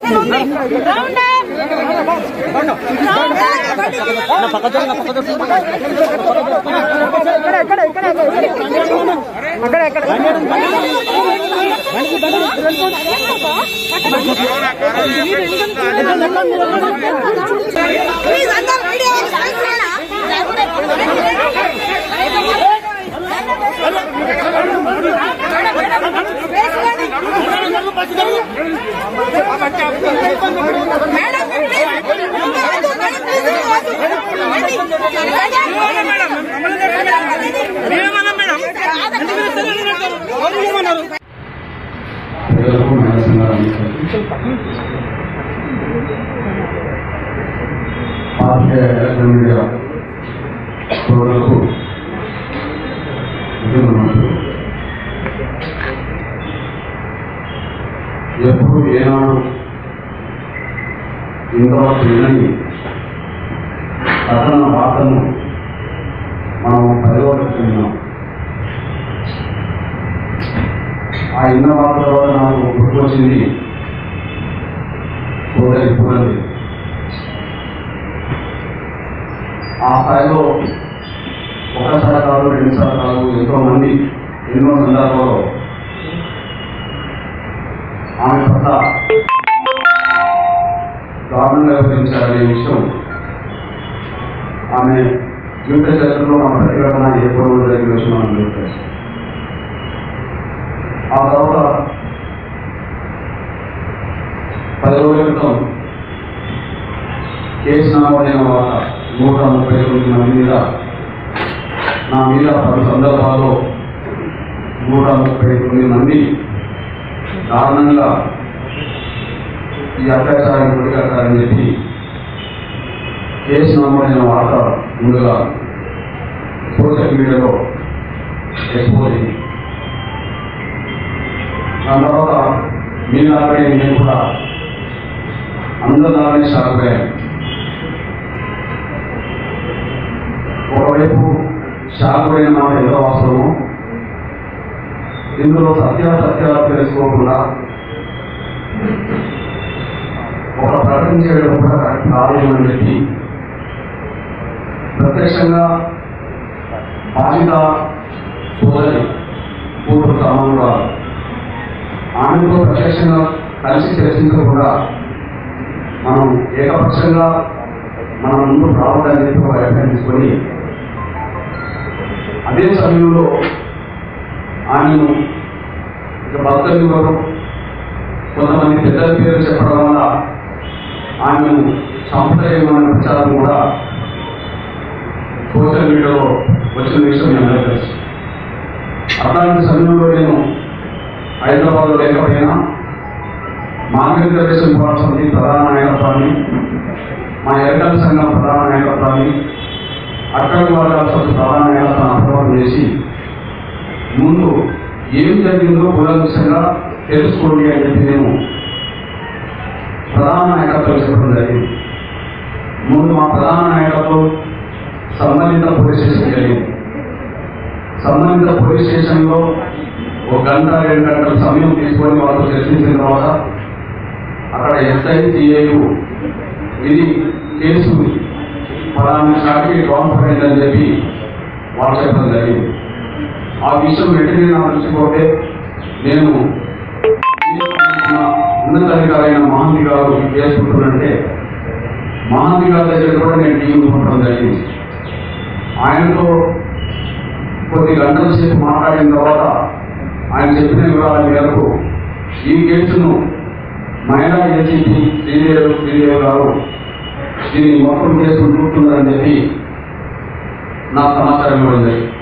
ఇక్కడ ఉంది round please అందరూ వీడియో ప్రజలకు న్యాయసంఘానికి పార్టీ ఎలక్ట్రానిక్ మీడియా సోదరులకు విధులు నమస్కారం. ఎప్పుడు ఏనాడు ఇంతవరకు వినని కథన వార్తను మనం పరివర్తిస్తున్నాం ఆ ఇన్న వార్త తర్వాత నాకు గుర్తుకొచ్చింది సోదరి పునది ఆ స్థాయిలో ఒకసారి కాదు రెండుసార్లు కాదు ఎంతో మంది ఎన్నో సందర్భాల్లో ఆమె పట్ల దారుణంగా వివరించాలనే విషయం ఆమె జీవిత చరిత్రలో మన ప్రతిఘటన ఎప్పుడు జరిగిన విషయం మనం గుర్తు ఆ తర్వాత పది రోజుల క్రితం కేసు నమోదైన వార్త నూట ముప్పై తొమ్మిది మంది మీద నా మీద పలు సందర్భాల్లో నూట ముప్పై తొమ్మిది మంది దారుణంగా ఈ అత్యాచారానికి గురికారని చెప్పి కేసు నమోదైన వార్త ముందుగా సోషల్ మీడియాలో ఎక్స్పోజ్ అయింది దాని తర్వాత మీలాగే నేను కూడా అందరిలాగే షాక్ అయ్యాను ఒకవైపు షాక్ అయిన మాట ఎంత అవసరమో ఇందులో సత్యాసత్యాలు తెలుసుకోకుండా ఒక ప్రకటన చేయడం కూడా కరెక్ట్ కాదేమని చెప్పి ప్రత్యక్షంగా బాధిత సోదరి పూర్వ సమానురాలు ఆమెతో ప్రత్యక్షంగా కలిసి చర్చించకుండా మనం ఏకపక్షంగా మన ముందు రావడానికి చెప్పి ఒక నిర్ణయం తీసుకొని అదే సమయంలో ఆమెను ఇక భక్తులు ఎవరు కొంతమంది పెద్దల పేరు చెప్పడం వల్ల ఆమెను సంప్రదాయమైన ప్రచారం కూడా సోషల్ మీడియాలో వచ్చిన విషయం మీ అందరికీ తెలుసు అట్లాంటి సమయంలో నేను హైదరాబాద్లో లేకపోయినా మార్గ రిజర్వేషన్ పోరాట సమితి ప్రధాన నాయకత్వాన్ని మా ఎన్నికల సంఘం ప్రధాన నాయకత్వాన్ని అక్కడ వర్గాల సమితి ప్రధాన నాయకత్వాన్ని అప్రమత్తం చేసి ముందు ఏం జరిగిందో కూలంకషంగా తెలుసుకోండి అని చెప్పి నేను ప్రధాన నాయకత్వం చెప్పడం జరిగింది ముందు మా ప్రధాన నాయకత్వం సంబంధిత పోలీస్ స్టేషన్ జరిగింది సంబంధిత పోలీస్ స్టేషన్లో ఒక గంట రెండు గంటల సమయం తీసుకొని వాళ్ళతో చర్చించిన తర్వాత అక్కడ ఎస్ఐ సిఐలు ఇది కేసు ఫలానా శాఖకి ట్రాన్స్ఫర్ అయిందని చెప్పి వాళ్ళు చెప్పడం జరిగింది ఆ విషయం వెంటనే నా దృష్టి పోతే నేను ఉన్నతాధికారైన మహాంతి గారు చేసుకుంటున్నంటే మహాంతి గారి దగ్గర కూడా నేను టీం పంపడం జరిగింది ఆయనతో కొద్ది గంటల సేపు మాట్లాడిన తర్వాత ఆయన చెప్పిన వివరాల మేరకు ఈ కేసును మహిళా ఏసీపీ శ్రీదేవి శ్రీదేవి గారు దీన్ని మొత్తం కేసును చూస్తున్నారని చెప్పి నా సమాచారం ఇవ్వడం జరిగింది